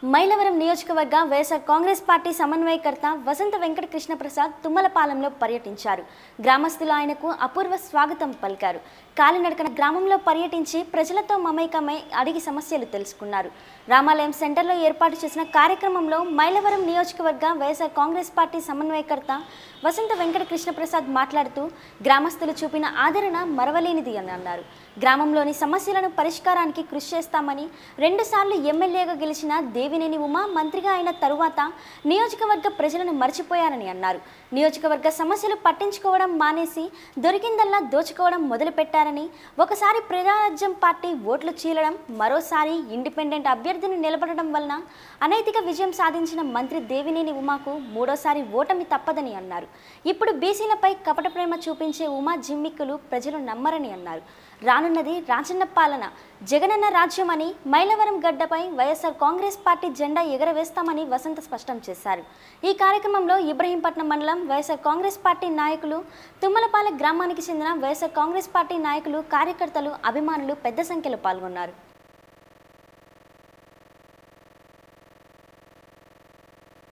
మైలవరం నియోజకవర్గ వైఎస్ఆర్ కాంగ్రెస్ పార్టీ సమన్వయకర్త వసంత వెంకట కృష్ణప్రసాద్ తుమ్మలపాలెంలో పర్యటించారు గ్రామస్తులు ఆయనకు అపూర్వ స్వాగతం పలికారు కాలినడకన గ్రామంలో పర్యటించి ప్రజలతో మమేకమై అడిగి సమస్యలు తెలుసుకున్నారు రామాలయం సెంటర్లో ఏర్పాటు చేసిన కార్యక్రమంలో మైలవరం నియోజకవర్గ వైఎస్ఆర్ కాంగ్రెస్ పార్టీ సమన్వయకర్త వసంత వెంకట కృష్ణప్రసాద్ మాట్లాడుతూ గ్రామస్తులు చూపిన ఆదరణ మరవలేనిది అని అన్నారు గ్రామంలోని సమస్యలను పరిష్కారానికి కృషి చేస్తామని రెండుసార్లు ఎమ్మెల్యేగా గెలిచిన దేవినేని ఉమా మంత్రిగా అయిన తరువాత నియోజకవర్గ ప్రజలను మర్చిపోయారని అన్నారు నియోజకవర్గ సమస్యలు పట్టించుకోవడం మానేసి దొరికిందల్లా దోచుకోవడం మొదలుపెట్టారని ఒకసారి ప్రజారాజ్యం పార్టీ ఓట్లు చీలడం మరోసారి ఇండిపెండెంట్ అభ్యర్థిని నిలబడడం వలన అనైతిక విజయం సాధించిన మంత్రి దేవినేని ఉమాకు మూడోసారి ఓటమి తప్పదని అన్నారు ఇప్పుడు బీసీలపై కపట ప్రేమ చూపించే ఉమా జిమ్మిక్కులు ప్రజలు నమ్మరని అన్నారు రానున్నది రాజన్న పాలన జగనన్న రాజ్యం అని మైలవరం గడ్డపై వైఎస్ఆర్ కాంగ్రెస్ పార్టీ జెండా ఎగరవేస్తామని వసంత స్పష్టం చేశారు ఈ కార్యక్రమంలో ఇబ్రహీంపట్నం మండలం వైఎస్ఆర్ కాంగ్రెస్ పార్టీ నాయకులు తుమ్మలపాలె గ్రామానికి చెందిన వైఎస్ఆర్ కాంగ్రెస్ పార్టీ నాయకులు కార్యకర్తలు అభిమానులు పెద్ద సంఖ్యలో పాల్గొన్నారు